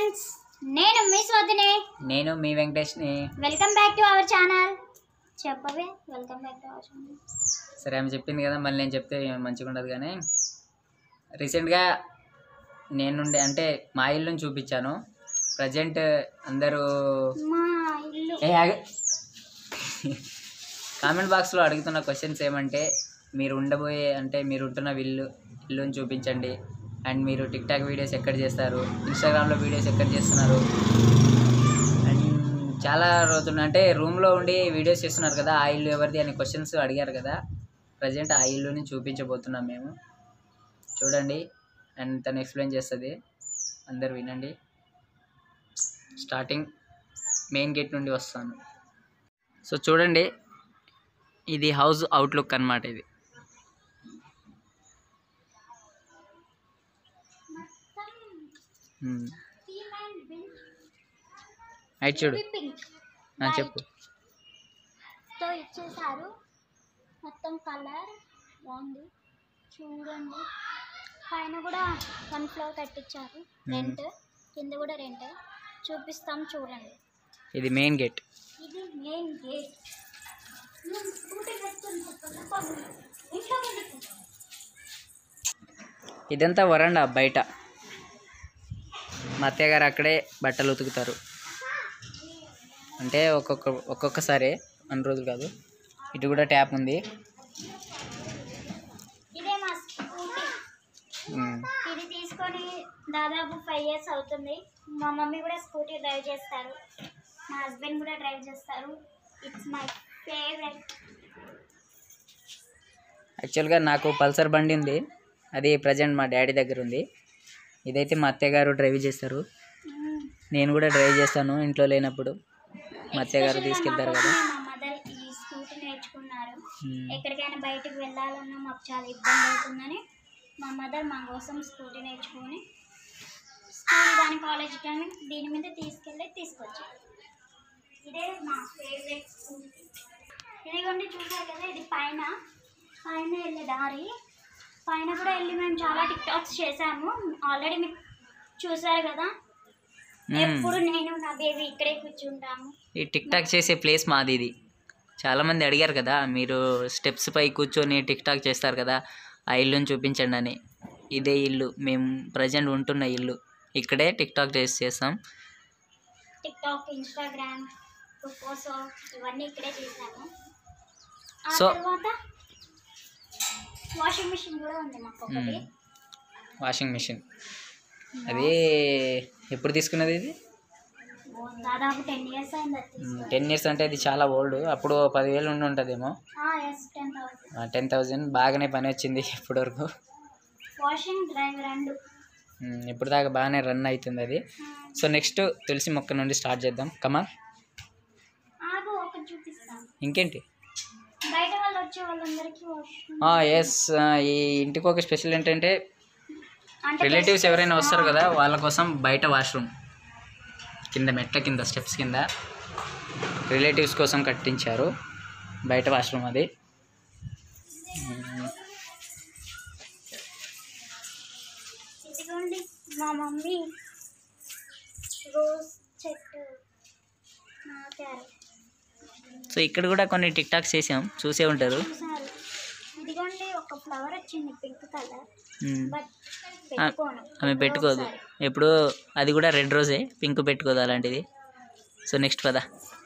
Friends నేను మీ స్వాతిని నేను మీ వెంకటేష్ని welcome back to our channel చెప్పవే welcome back to our channel సరే ఆమె చెప్పింది కదా మళ్ళీ నేను చెప్తే మంచిగా ఉండదు కానీ రీసెంట్గా నేనుండే అంటే మా ఇల్లుని చూపించాను ప్రజెంట్ అందరూ మా ఇల్లు ఏ ఆగు కామెంట్ బాక్స్లో అడుగుతున్న క్వశ్చన్స్ ఏమంటే మీరు ఉండబోయే అంటే మీరు ఉంటున్న ఇల్లు ఇల్లుని చూపించండి అండ్ మీరు టిక్ టాక్ వీడియోస్ ఎక్కడ చేస్తారు ఇన్స్టాగ్రామ్లో వీడియోస్ ఎక్కడ చేస్తున్నారు అండ్ చాలా రోజులు అంటే రూమ్లో ఉండి వీడియోస్ చేస్తున్నారు కదా ఆ ఇల్లు ఎవరిది అనే క్వశ్చన్స్ అడిగారు కదా ప్రజెంట్ ఆ ఇల్లుని చూపించబోతున్నాం మేము చూడండి అండ్ తను ఎక్స్ప్లెయిన్ చేస్తుంది అందరు వినండి స్టార్టింగ్ మెయిన్ గేట్ నుండి వస్తాను సో చూడండి ఇది హౌస్ అవుట్లుక్ అన్నమాట ఇది మ్మ్. అయితే చూడు పింక్ ఆ, చెప్పు తో ఇచ్చేసారు మొత్తం కలర్ బాగుంది చూడండి పైన కూడా వన్ ఫ్లోర్ కట్టించారు రెంట్ కింద కూడా రెంట్ చూపిస్తాం చూడండి ఇది మెయిన్ గేట్ ఇది మెయిన్ గేట్ ఇదంతా వరండా బయట మా అత్తయ్య గారు అక్కడే బట్టలు ఉతుకుతారు అంటే ఒక్కొక్క ఒక్కొక్కసారి అన్ని రోజులు కాదు ఇటు కూడా ట్యాప్ ఉంది ఇదే మా స్కూటీ మ్మ్. ఇది తీసుకొని దాదాపు ఫైవ్ ఇయర్స్ అవుతుంది మా మమ్మీ కూడా స్కూటీ డ్రైవ్ చేస్తారు మా హస్బెండ్ కూడా డ్రైవ్ చేస్తారు ఇట్స్ మై ఫేవరెట్ యాక్చువల్గా నాకు పల్సర్ బండి ఉంది అది ప్రజెంట్ మా డాడీ దగ్గర ఉంది ఇదైతే మా అత్తయ్య గారు డ్రైవ్ చేస్తారు నేను కూడా డ్రైవ్ చేస్తాను ఇంట్లో లేనప్పుడు మా అత్తయ్య గారు తీసుకెళ్తారు కదా మా మదర్ ఈ స్కూటీ నేర్చుకున్నారు మ్మ్. ఎక్కడికైనా బయటకు వెళ్ళాలన్నా మాకు చాలా ఇబ్బంది అవుతుందని మా మదర్ మా కోసం స్కూటీ నేర్చుకొని స్కూల్ కానీ కాలేజ్ కానీ దీని మీద తీసుకెళ్ళి తీసుకొచ్చారు ఇదే మా ఫేవరెట్ స్కూటీ ఇదిగోండి చూసారు కదా ఇది పైన పైన వెళ్ళే దారి పైన కూడా వెళ్ళి మేము చాలా టిక్ టాక్స్ చేసాము ఆల్రెడీ మీకు చూసారు కదా మ్మ్. ఎప్పుడు నేను నా బేబీ ఇక్కడే కూర్చుంటాము ఈ టిక్ టాక్ చేసే ప్లేస్ మాది ఇది చాలామంది అడిగారు కదా మీరు స్టెప్స్ పై కూర్చొని టిక్ టాక్ చేస్తారు కదా ఆ ఇల్లుని చూపించండి అని ఇదే ఇల్లు మేము ప్రజెంట్ ఉంటున్న ఇల్లు ఇక్కడే టిక్ టాక్ చేసి చేస్తాం టిక్ టాక్ ఇన్స్టాగ్రామ్ ఫోటోస్ ఇవన్నీ ఇక్కడే చేసాము ఆ So- తర్వాత వాషింగ్ మిషన్ కూడా ఉంది మాకు ఒకటి మ్మ్. వాషింగ్ మిషన్ అది ఎప్పుడు తీసుకున్నది ఇది దాదాపు టెన్ ఇయర్స్ అయింది అది తీసుకొని టెన్ ఇయర్స్ అంటే ఇది చాలా ఓల్డ్ అప్పుడు పదివేలు ఉండి ఉంటుందేమో yes ten thousand ten thousand బాగానే పని వచ్చింది ఇప్పటివరకు వాషింగ్ డ్రైవ్ రెండు మ్మ్. ఇప్పుడు దాకా బాగానే రన్ అవుతుంది అది సో నెక్స్ట్ తులసి మొక్క నుండి స్టార్ట్ చేద్దాం కమా ఆగు ఒకటి చూపిస్తాను ఇంకేంటి బయట వాళ్ళు వచ్చే వాళ్ళందరికీ వాష్ ఎస్ ఈ ఇంటికి ఒక స్పెషల్ ఏంటంటే అంటే రిలేటివ్స్ ఎవరైనా వస్తారు కదా వాళ్ళ కోసం బయట వాష్రూమ్ కింద మెట్ల కింద స్టెప్స్ కింద రిలేటివ్స్ కోసం కట్టించారు బయట వాష్రూమ్ అది మ్మ్. ఇదిగోండి మా మమ్మీ రోజ్ చెట్టు నాటారు సో ఇక్కడ కూడా కొన్ని టిక్ టాక్స్ చేసాం చూసే ఉంటారు చూసారు ఇదిగోండి ఒక ఫ్లవర్ వచ్చింది పింక్ కలర్ మ్మ్. బట్ పెట్టుకోను ఆమె పెట్టుకోదు ఎప్పుడు అది కూడా రెడ్ రోజే పింక్ పెట్టుకోదు అలాంటిది సో నెక్స్ట్ పద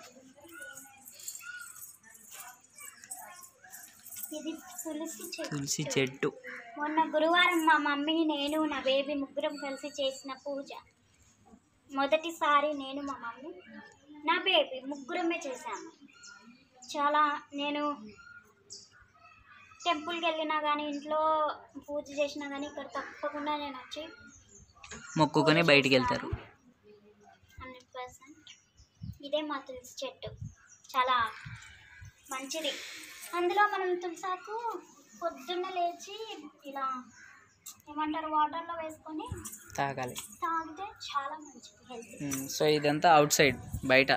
ఇది తులసి చెట్టు తులసి చెట్టు మొన్న గురువారం మా మమ్మీ నేను నా బేబీ ముగ్గురం కలిసి చేసిన పూజ మొదటిసారి నేను మా మమ్మీ నా బేబీ ముగ్గురమే చేశాము చాలా నేను టెంపుల్కి వెళ్ళినా కానీ ఇంట్లో పూజ చేసినా కానీ ఇక్కడ తప్పకుండా నేను వచ్చి మొక్కుకొని బయటికి వెళ్తారు హండ్రెడ్ పర్సెంట్ ఇదే మా తులసి చెట్టు చాలా మంచిది అందులో మనం తులసాకు పొద్దున్న లేచి ఇలా ఏమంటారు వాటర్లో వేసుకొని తాగాలి తాగితే చాలా మంచిది హెల్త్ మ్మ్. సో ఇదంతా అవుట్ సైడ్ బయట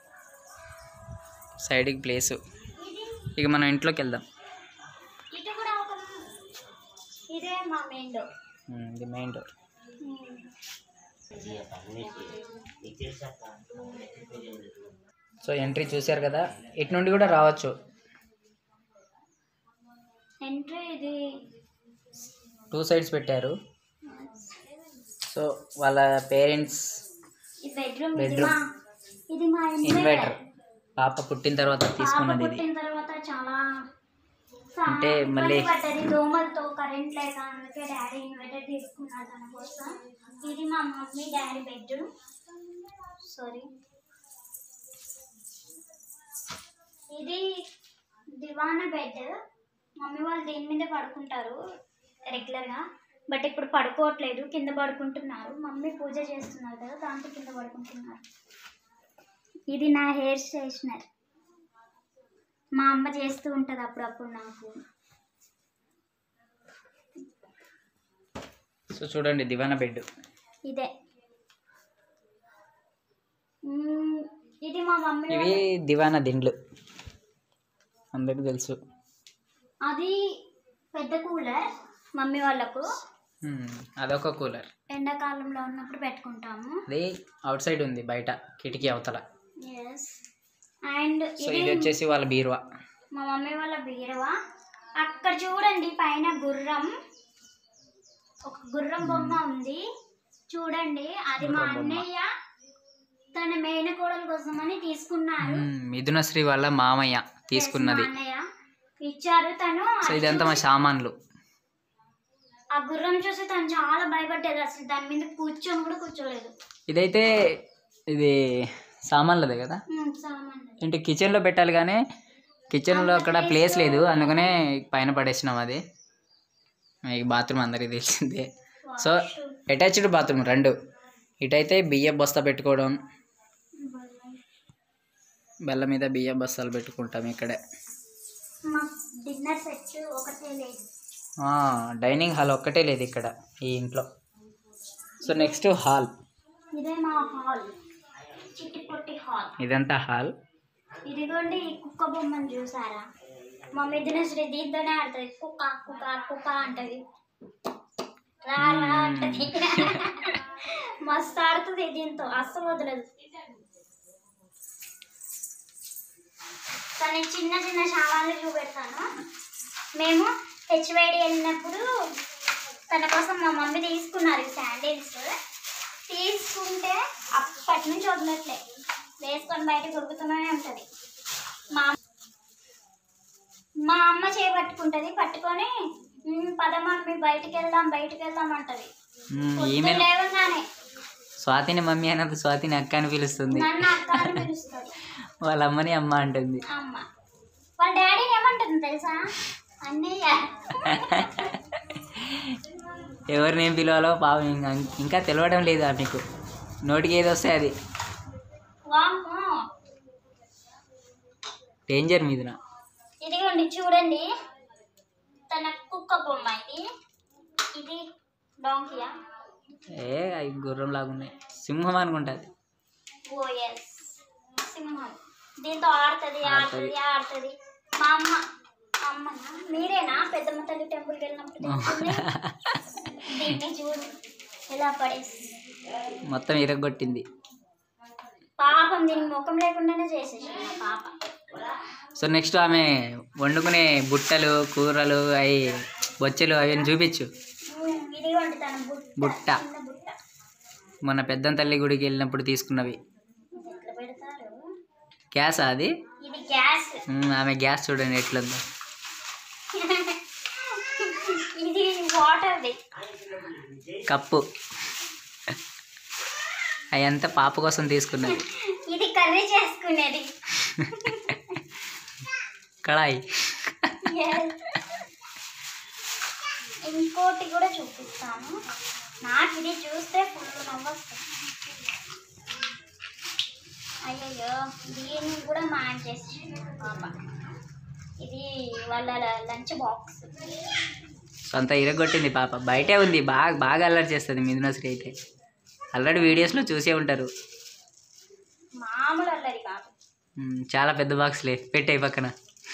సైడ్కి ప్లేసు ఇది ఇక మనం ఇంట్లోకి వెళ్దాం ఇటు కూడా ఒక ఇదే మా మెయిన్ డోర్ మ్మ్. ఇది మెయిన్ డోర్ సో ఎంట్రీ చూశారు కదా ఇటు నుండి కూడా రావచ్చు ఎంట్రీ ఇది టూ సైడ్స్ పెట్టారు సో వాళ్ళ పేరెంట్స్ ఈ బెడ్రూమ్ ఇది Bedroom. మా ఇది మా ఇన్వర్టర్ పాప పుట్టిన తర్వాత పాప తీసుకున్నది ఇది పుట్టిన తర్వాత చాలా సా- అంటే ఇబ్బంది మళ్ళీ- పడ్డది దోమలతో కరెంట్ లేక అందుకే డాడీ ఇన్వర్టర్ తీసుకున్నాడు తన కోసం ఇది మా మమ్మీ డాడీ బెడ్రూమ్ సారీ ఇది దివానా బెడ్ మమ్మీ వాళ్ళు దీని మీద పడుకుంటారు రెగ్యులర్గా బట్ ఇప్పుడు పడుకోవట్లేదు కింద పడుకుంటున్నారు మమ్మీ పూజ చేస్తున్నారు కదా దాంతో కింద పడుకుంటున్నారు ఇది నా హెయిర్ స్ట్రైట్నర్ మా అమ్మ చేస్తూ ఉంటుంది అప్పుడప్పుడు నాకు సో చూడండి దివానా బెడ్ ఇదే మ్మ్, ఇది మా మమ్మీ ఇవి దివానా దిండ్లు అందరికి తెలుసు అది పెద్ద కూలర్ మమ్మీ వాళ్ళకు మ్మ్. అదొక కూలర్ ఎండాకాలంలో ఉన్నప్పుడు పెట్టుకుంటాము అది అవుట్ సైడ్ ఉంది బయట కిటికీ అవతల ఎస్ అండ్ సో ఇది ఇది వచ్చేసి వాళ్ళ బీరువా మా మమ్మీ వాళ్ళ బీరువా అక్కడ చూడండి పైన గుర్రం ఒక గుర్రం బొమ్మ ఉంది చూడండి అది మా గుర్రం బొమ్మ. అన్నయ్య తన మేనకోడల కోసమని తీసుకున్నారు మ్మ్. మిథునశ్రీ వాళ్ళ మామయ్య తీసుకున్నది Yes, మా అన్నయ్య ఇచ్చారు తను సో అది ఇదంతా మా చూసి- సామాన్లు ఆ గుర్రం చూసి తను చాలా భయపడ్డది అసలు దాని మీద కూర్చొని కూడా కూర్చోలేదు ఇదైతే ఇది సామాన్లదే కదా ఉమ్, సామాన్లు ఏంటి కిచెన్లో పెట్టాలి కానీ కిచెన్లో అక్కడ ప్లేస్ లేదు అందుకనే పైన పడేసినాం అది మీకు బాత్రూమ్ అందరికీ తెలిసిందే సో అటాచ్డ్ బాత్రూమ్ రెండు ఇటైతే బియ్యం బస్తా పెట్టుకోవడం బెల్ల మీద బియ్యం బస్తాలు పెట్టుకుంటాం ఇక్కడే మా డిన్నర్ సెట్ ఒకటే లేదు ఆ, డైనింగ్ హాల్ ఒక్కటే లేదు ఇక్కడ ఈ ఇంట్లో సో నెక్స్ట్ హాల్ ఇదే మా హాల్ చిట్టి పొట్టి హాల్ ఇదంతా హాల్ ఇదిగోండి ఈ కుక్క బొమ్మను చూసారా మా మిథున శ్రీ దీంతోనే ఆడుతుంది కుక్క కుక్క కుక్క అంటది రా రా అంటది మస్తు ఆడుతుంది దీంతో అస్సలు వదలదు కానీ చిన్న చిన్న సామాన్లు చూపెడతాను మేము హెచ్వైడి వెళ్ళినప్పుడు తన కోసం మా మమ్మీ తీసుకున్నారు ఈ శాండిల్స్ తీసుకుంటే అప్పటి నుంచి వదలట్లే వేసుకొని బయట దొరుకుతూనే ఉంటుంది మా మా అమ్మ చేయి పట్టుకుంటుంది పట్టుకొని "ఉమ్, పద మమ్మీ బయటికి వెళ్దాం బయటికి వెళ్దాం అంటది మ్మ్, పొద్దున్న ఈమె లేవగానే స్వాతిని మమ్మీ అన్నది స్వాతిని అక్క అని పిలుస్తుంది నన్ను అక్క అని పిలుస్తుంది వాళ్ళ అమ్మని అమ్మ అంటుంది అమ్మ వాళ్ళ డాడీని ఏమంటుంది తెలుసా అన్నయ్య ఎవరిని ఏం పిలవాలో పాపం ఇంకా ఇంకా తెలియడం లేదు మీకు నోటికి ఏది వస్తే అది వామ్మో డేంజర్ మీదున ఇదిగోండి చూడండి తన కుక్క బొమ్మ ఇది ఇది డాంకియా ఏ అవి గుర్రం లాగున్నాయి సింహం అనుకుంటుంది ఓ ఎస్ సింహం దీంతో ఆడుతుంది ఆడుతుంది ఆడుతుంది మా అమ్మ అమ్మనా మీరేనా పెద్దమ్మ తల్లి టెంపుల్కి వెళ్ళినప్పుడు తెచ్చింది? దీన్ని చూడు ఎలా పడేసి మొత్తం ఇరగొట్టింది పాపం దీనికి ముఖం లేకుండానే చేసేసింది మా పాప సో నెక్స్ట్ ఆమె వండుకునే బుట్టలు కూరలు అవి బొచ్చెలు అవన్నీ చూపించు ఉమ్, ఇదిగోండి తన బుట్ట బుట్ట. చిన్న బుట్ట మొన్న పెద్దం తల్లి గుడికి వెళ్ళినప్పుడు తీసుకున్నవి ఇది ఎట్లా పెడతారు గ్యాస్ అది ఇది గ్యాస్ మ్మ్, ఆమె గ్యాస్ చూడండి ఎట్లుందో ఇది వాటర్ది కప్పు అవంతా పాప కోసం తీసుకున్నది ఇది కర్రీ చేసుకునేది కళాయి Yes. ఇంకోటి కూడా చూపిస్తాను నాకు ఇది చూస్తే ఫుల్ నవ్వొస్తుంది అయ్యయ్యో దీన్ని కూడా మ్యాన్ చేసి పాప ఇది వాళ్ళ లంచ్ బాక్స్ సొంత ఇరగొట్టింది పాప బయటే ఉంది బాగా బాగా అల్లరి చేస్తుంది మిథునశ్రీ అయితే ఆల్రెడీ వీడియోస్లో చూసే ఉంటారు మామూలు అల్లరి కాదు మ్మ్, చాలా పెద్ద బాక్స్లే పెట్టాయి పక్కన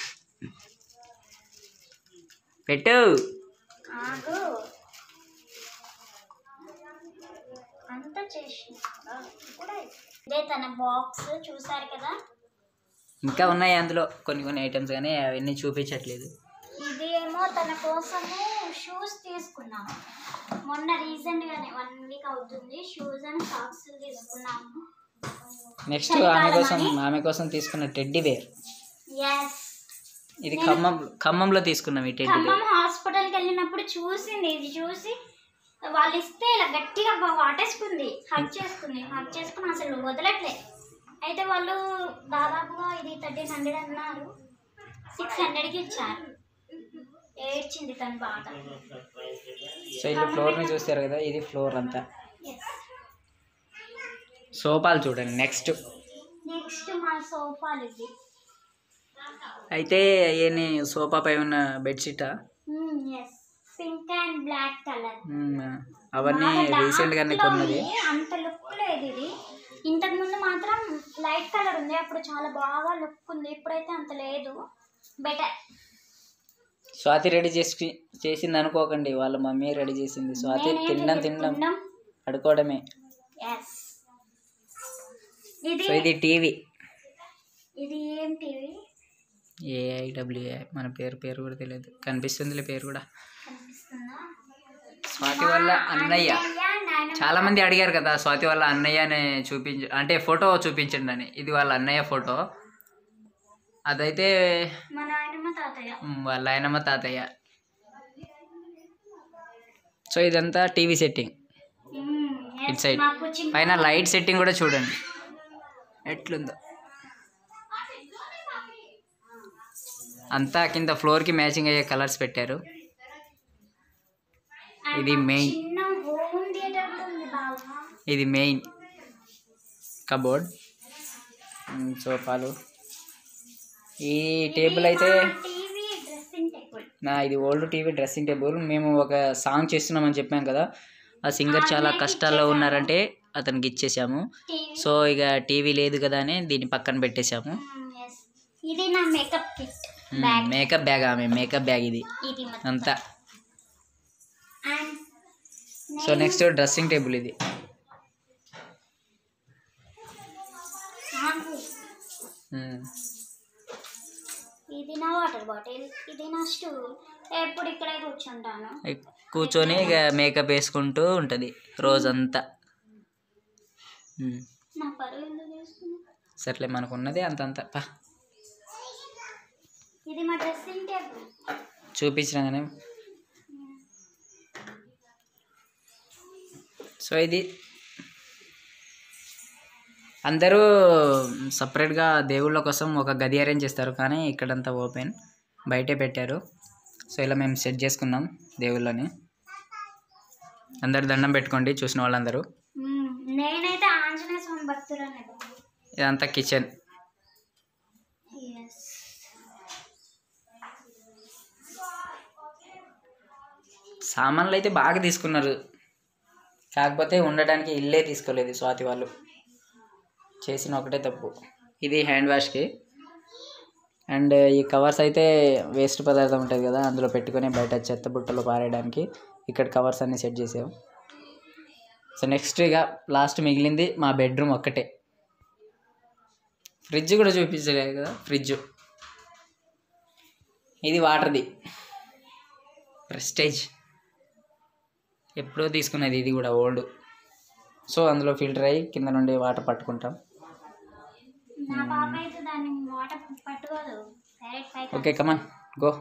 పెట్టు ఆగు అంతా చేసి ఇదే తన బాక్స్ చూసారు కదా ఇంకా ఉన్నాయి అందులో కొన్ని కొన్ని ఐటమ్స్ కానీ అవన్నీ చూపించట్లేదు ఇది ఏమో తన కోసము షూస్ తీసుకున్నాము మొన్న రీసెంట్ గానే వన్ వీక్ అవుతుంది షూస్ అండ్ సాక్స్ తీసుకున్నాము నెక్స్ట్ ఆమె కోసం ఆమె కోసం తీసుకున్న టెడ్డీ బేర్ ఎస్ ఇది ఖమ్మం ఖమ్మంలో తీసుకున్నాం ఈ టెడ్డీ బేర్ ఖమ్మం హాస్పిటల్కి వెళ్ళినప్పుడు చూసింది ఇది చూసి వాళ్ళు ఇస్తే ఇలా గట్టిగా బా- వాటేసుకుంది హక్ చేసుకుంది హక్ చేసుకుని అసలు వదలట్లే అయితే వాళ్ళు దాదాపుగా ఇది థర్టీన్ హండ్రెడ్ అన్నారు సిక్స్ హండ్రెడ్కి ఇచ్చారు ఏడ్చింది తను బాగా సో ఇల్లు ఫ్లోర్ని చూస్తారు కదా ఇది ఫ్లోర్ అంతా ఎస్ సోఫాలు చూడండి నెక్స్ట్ నెక్స్ట్ మా సోఫాలు ఇది అయితే ఏని సోఫా పై ఉన్న బెడ్షీటా yes pink and black colour అవన్నీ రీసెంట్ గానే కొన్నది అంత లుక్ లేదు ఇది ఇంతకు ముందు మాత్రం లైట్ కలర్ ఉంది అప్పుడు చాలా బాగా లుక్ ఉంది ఇప్పుడైతే అంత లేదు బెటర్ స్వాతి రెడీ చేసి చేసింది అనుకోకండి వాళ్ళ మమ్మీ రెడీ చేసింది స్వాతి తినడం తినడం పడుకోవడమే ఎస్ ఇది సో ఇది టీవీ ఇది ఏం టీవీ ఏఐడబ్ల్యూఏ మన పేరు పేరు కూడా తెలియదు కనిపిస్తుందిలే పేరు కూడా కనిపిస్తుందా స్వాతి వాళ్ళ అన్నయ్య అన్నయ్య, నాయనమ్మ. చాలా మంది అడిగారు కదా స్వాతి వాళ్ళ అన్నయ్యనే చూపించ అంటే ఫోటో చూపించండి అని ఇది వాళ్ళ అన్నయ్య ఫోటో అదైతే మా నాయనమ్మ తాతయ్య మ్, వాళ్ళ ఆయనమ్మ తాతయ్య సో ఇదంతా టీవీ సెట్టింగ్ మ్మ్, yes, ఇటు సైడ్ మాకు చిన్న పైన లైట్ సెట్టింగ్ కూడా చూడండి ఎట్లుందో అంతా కింద ఫ్లోర్కి మ్యాచింగ్ అయ్యే కలర్స్ పెట్టారు ఇది మెయిన్ చిన్న హోమ్ థియేటర్ కూడా ఉంది బాగా ఇది మెయిన్ కబోర్డ్ సోఫాలు ఈ టేబుల్ అయితే టీవీ డ్రెస్సింగ్ టేబుల్ నా ఇది ఓల్డ్ టీవీ డ్రెస్సింగ్ టేబుల్ మేము ఒక సాంగ్ చేస్తున్నామని చెప్పాం కదా ఆ సింగర్ చాలా కష్టాల్లో ఉన్నారంటే అతనికి ఇచ్చేసాము టీవీ సో ఇక టీవీ లేదు కదా అని దీన్ని పక్కన పెట్టేశాము ఎస్ ఇది నా makeup kit bag makeup bag ఆమె మేకప్ బ్యాగ్ ఇది ఇది మొత్తం అంతా and so next dressing table ఇది నాకు మ్మ్. ఇది నా వాటర్ బాటిల్ ఇది నా స్టూల్ ఎప్పుడు ఇక్కడే కూర్చుంటాను కూర్చొని ఇక మేకప్ వేసుకుంటూ ఉంటుంది రోజంతా మ్మ్. నా పరువు ఎందుకు చేస్తున్నా సర్లే మనకు ఉన్నది అంతంత పా ఇది మా డ్రెస్సింగ్ టేబుల్ చూపించినా కానీ సో ఇది అందరూ సపరేట్గా దేవుళ్ళ కోసం ఒక గది అరేంజ్ చేస్తారు కానీ ఇక్కడంతా ఓపెన్ బయటే పెట్టారు సో ఇలా మేము సెట్ చేసుకున్నాం దేవుళ్ళని అందరు దండం పెట్టుకోండి చూసిన వాళ్ళందరూ మ్మ్. నేనైతే ఆంజనేయ స్వామి భక్తురానే ఇదంతా కిచెన్ ఎస్ సామాన్లు అయితే బాగా తీసుకున్నారు కాకపోతే ఉండడానికి ఇల్లే తీసుకోలేదు స్వాతి వాళ్ళు చేసిన ఒకటే తప్పు ఇది హ్యాండ్ వాష్కి అండ్ ఈ కవర్స్ అయితే వేస్ట్ పదార్థం ఉంటుంది కదా అందులో పెట్టుకొని బయట చెత్త బుట్టలో పారేయడానికి ఇక్కడ కవర్స్ అన్ని సెట్ చేసాం సో నెక్స్ట్ ఇక లాస్ట్ మిగిలింది మా బెడ్రూమ్ ఒక్కటే ఫ్రిడ్జ్ కూడా చూపించలేదు కదా ఫ్రిడ్జ్ ఇది వాటర్ది ప్రెస్టేజ్ ఎప్పుడో తీసుకున్నది ఇది కూడా ఓల్డ్ సో అందులో ఫిల్టర్ అయ్యి కింద నుండి వాటర్ పట్టుకుంటాం నా పాప అయితే దాన్ని వాటర్ పట్టుకోదు డైరెక్ట్ పైకి ఓకే కమాన్ గో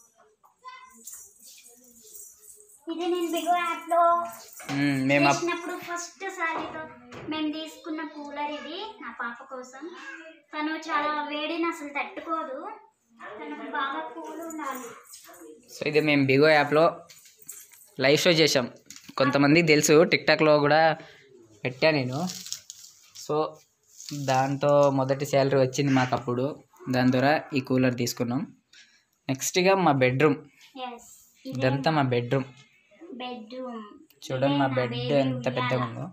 ఇది నేను బిగో యాప్లో మేము అప్- చేసినప్పుడు ఫస్ట్ సారితో మేము తీసుకున్న కూలర్ ఇది నా పాప కోసం తను చాలా వేడిని అసలు తట్టుకోదు తనకు బాగా కూల్ ఉండాలి సో ఇది మేము బిగో యాప్లో లైవ్ షో చేసాం కొంతమందికి తెలుసు టిక్టాక్లో కూడా పెట్టా నేను సో దాంతో మొదటి శాలరీ వచ్చింది మాకు అప్పుడు దాని ద్వారా ఈ కూలర్ తీసుకున్నాం నెక్స్ట్గా మా బెడ్రూమ్ ఎస్ ఇదంతా మా బెడ్రూమ్ బెడ్రూమ్ చూడండి మా బెడ్ ఎంత పెద్దగా ఉందో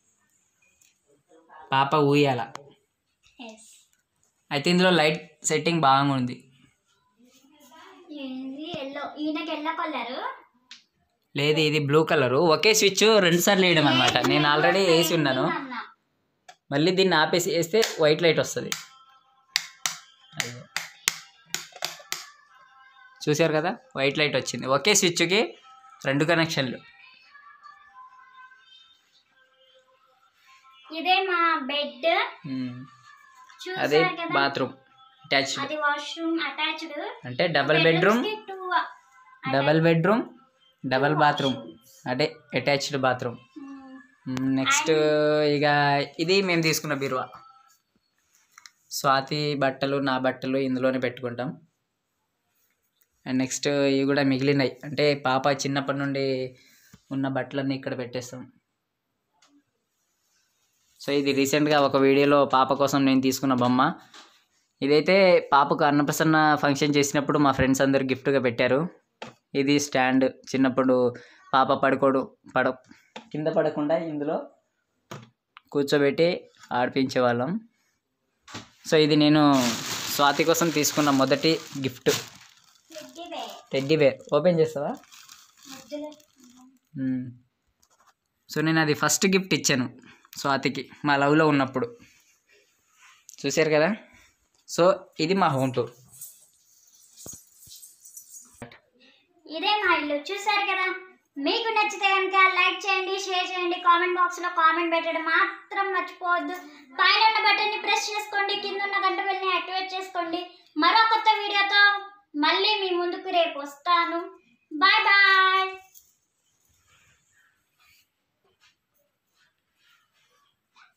పాప ఊయాల ఎస్ అయితే ఇందులో లైట్ సెట్టింగ్ బాగా ఉంది ఏంది ఎల్లో ఈయనకి ఎల్లో కలర్ లేదు ఇది బ్లూ కలరు ఒకే స్విచ్ రెండు సార్లు వేయడం అనమాట నేను ఆల్రెడీ వేసి ఉన్నాను అన్నా. మళ్ళీ దీన్ని ఆపేసి వేస్తే వైట్ లైట్ వస్తుంది అయ్యో. చూశారు కదా వైట్ లైట్ వచ్చింది ఒకే స్విచ్కి రెండు కనెక్షన్లు ఇదే మా బెడ్ ఉమ్. అదే చూసారు కదా బాత్రూమ్ అటాచ్డ్ అది వాష్రూమ్ అటాచ్డ్ అంటే double bedroom double bedroom double bathroom అంటే అటాచ్డ్ బాత్రూమ్ నెక్స్ట్ ఇక ఇది మేము తీసుకున్న బీరువా స్వాతి బట్టలు నా బట్టలు ఇందులోనే పెట్టుకుంటాం అండ్ నెక్స్ట్ ఇవి కూడా మిగిలినాయి అంటే పాప చిన్నప్పటి నుండి ఉన్న బట్టలన్నీ ఇక్కడ పెట్టేస్తాం సో ఇది రీసెంట్గా ఒక వీడియోలో పాప కోసం నేను తీసుకున్న బొమ్మ ఇదైతే పాపకు అన్నప్రసన్న ఫంక్షన్ చేసినప్పుడు మా ఫ్రెండ్స్ అందరు గిఫ్ట్గా పెట్టారు ఇది స్టాండ్ చిన్నప్పుడు పాప పడుకోడు పడ కింద పడకుండా ఇందులో కూర్చోబెట్టి ఆడిపించేవాళ్ళం సో ఇది నేను స్వాతి కోసం తీసుకున్న మొదటి గిఫ్ట్ టెడ్డీ బేర్ ఓపెన్ చేస్తావా మ్మ్. సో నేను అది ఫస్ట్ గిఫ్ట్ ఇచ్చాను స్వాతికి మా లవ్లో ఉన్నప్పుడు చూశారు కదా సో ఇది మా హోమ్ టూర్ ఇదే మా ఇల్లు చూసారు కదా మీకు నచ్చితే కనుక లైక్ చేయండి షేర్ చేయండి కామెంట్ బాక్స్ లో కామెంట్ పెట్టడం మాత్రం మర్చిపోవద్దు పైన ఉన్న బటన్ ని ప్రెస్ చేసుకోండి కింద ఉన్న గంట వెళ్ళి యాక్టివేట్ చేసుకోండి మరో కొత్త వీడియోతో మళ్ళీ మీ ముందుకు రేపు వస్తాను బాయ్ బాయ్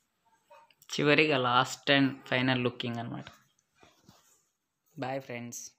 చివరిగా లాస్ట్ అండ్ ఫైనల్ లుకింగ్ అనమాట బాయ్ ఫ్రెండ్స్